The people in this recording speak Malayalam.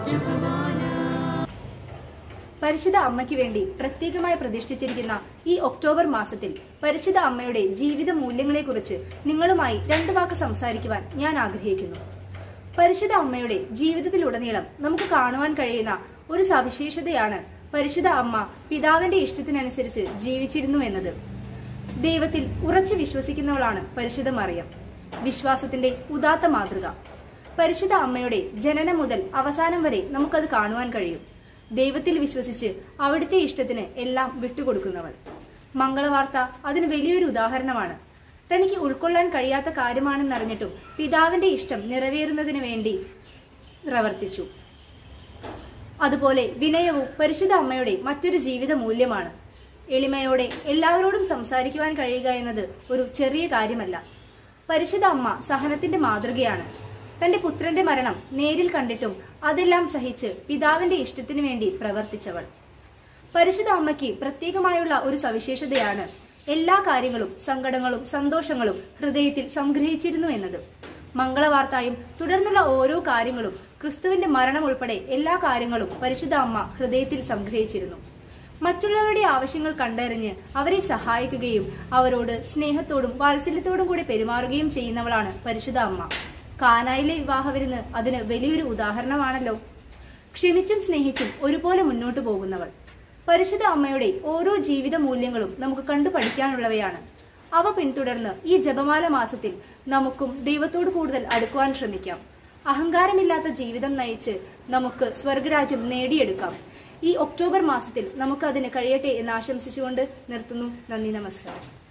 പരിശുദ്ധ അമ്മയ്ക്ക് വേണ്ടി പ്രത്യേകമായി പ്രതിഷ്ഠിച്ചിരിക്കുന്ന ഈ ഒക്ടോബർ മാസത്തിൽ പരിശുദ്ധ അമ്മയുടെ ജീവിത മൂല്യങ്ങളെക്കുറിച്ച് നിങ്ങളുമായി രണ്ടു വാക്ക് സംസാരിക്കുവാൻ ഞാൻ ആഗ്രഹിക്കുന്നു പരിശുദ്ധ അമ്മയുടെ ജീവിതത്തിലുടനീളം നമുക്ക് കാണുവാൻ കഴിയുന്ന ഒരു സവിശേഷതയാണ് പരിശുദ്ധ അമ്മ പിതാവിന്റെ ഇഷ്ടത്തിനനുസരിച്ച് ജീവിച്ചിരുന്നു എന്നത് ദൈവത്തിൽ ഉറച്ചു വിശ്വസിക്കുന്നവളാണ് പരിശുദ്ധ മറിയം വിശ്വാസത്തിന്റെ ഉദാത്ത മാതൃക പരിശുദ്ധ അമ്മയുടെ ജനനം മുതൽ അവസാനം വരെ നമുക്കത് കാണുവാൻ കഴിയും ദൈവത്തിൽ വിശ്വസിച്ച് അവിടുത്തെ ഇഷ്ടത്തിന് എല്ലാം വിട്ടുകൊടുക്കുന്നവൾ മംഗളവാർത്ത അതിന് വലിയൊരു ഉദാഹരണമാണ് തനിക്ക് ഉൾക്കൊള്ളാൻ കഴിയാത്ത കാര്യമാണെന്നറിഞ്ഞിട്ടും പിതാവിന്റെ ഇഷ്ടം നിറവേറുന്നതിന് വേണ്ടി പ്രവർത്തിച്ചു അതുപോലെ വിനയവും പരിശുദ്ധ അമ്മയുടെ മറ്റൊരു ജീവിത മൂല്യമാണ് എളിമയോടെ എല്ലാവരോടും സംസാരിക്കുവാൻ കഴിയുക എന്നത് ഒരു ചെറിയ കാര്യമല്ല പരിശുദ്ധ അമ്മ സഹനത്തിന്റെ മാതൃകയാണ് തന്റെ പുത്രന്റെ മരണം നേരിൽ കണ്ടിട്ടും അതെല്ലാം സഹിച്ച് പിതാവിന്റെ ഇഷ്ടത്തിനു വേണ്ടി പ്രവർത്തിച്ചവൾ പരിശുദ്ധ അമ്മയ്ക്ക് പ്രത്യേകമായുള്ള ഒരു സവിശേഷതയാണ് എല്ലാ കാര്യങ്ങളും സങ്കടങ്ങളും സന്തോഷങ്ങളും ഹൃദയത്തിൽ സംഗ്രഹിച്ചിരുന്നു എന്നത് മംഗളവാർത്തായും തുടർന്നുള്ള ഓരോ കാര്യങ്ങളും ക്രിസ്തുവിന്റെ മരണം ഉൾപ്പെടെ എല്ലാ കാര്യങ്ങളും പരിശുദ്ധ അമ്മ ഹൃദയത്തിൽ സംഗ്രഹിച്ചിരുന്നു മറ്റുള്ളവരുടെ ആവശ്യങ്ങൾ കണ്ടറിഞ്ഞ് അവരെ സഹായിക്കുകയും അവരോട് സ്നേഹത്തോടും വാത്സല്യത്തോടും കൂടി പെരുമാറുകയും ചെയ്യുന്നവളാണ് പരിശുദ്ധ അമ്മ കാനായിലെ വിവാഹ വിരുന്ന് അതിന് വലിയൊരു ഉദാഹരണമാണല്ലോ ക്ഷമിച്ചും സ്നേഹിച്ചും ഒരുപോലെ മുന്നോട്ടു പോകുന്നവൾ പരിശുദ്ധ അമ്മയുടെ ഓരോ ജീവിത മൂല്യങ്ങളും നമുക്ക് കണ്ടു പഠിക്കാനുള്ളവയാണ് അവ പിന്തുടർന്ന് ഈ ജപമാല മാസത്തിൽ നമുക്കും ദൈവത്തോട് കൂടുതൽ അടുക്കുവാൻ ശ്രമിക്കാം അഹങ്കാരമില്ലാത്ത ജീവിതം നയിച്ച് നമുക്ക് സ്വർഗരാജ്യം നേടിയെടുക്കാം ഈ ഒക്ടോബർ മാസത്തിൽ നമുക്ക് അതിന് കഴിയട്ടെ എന്ന് ആശംസിച്ചുകൊണ്ട് നിർത്തുന്നു നന്ദി നമസ്കാരം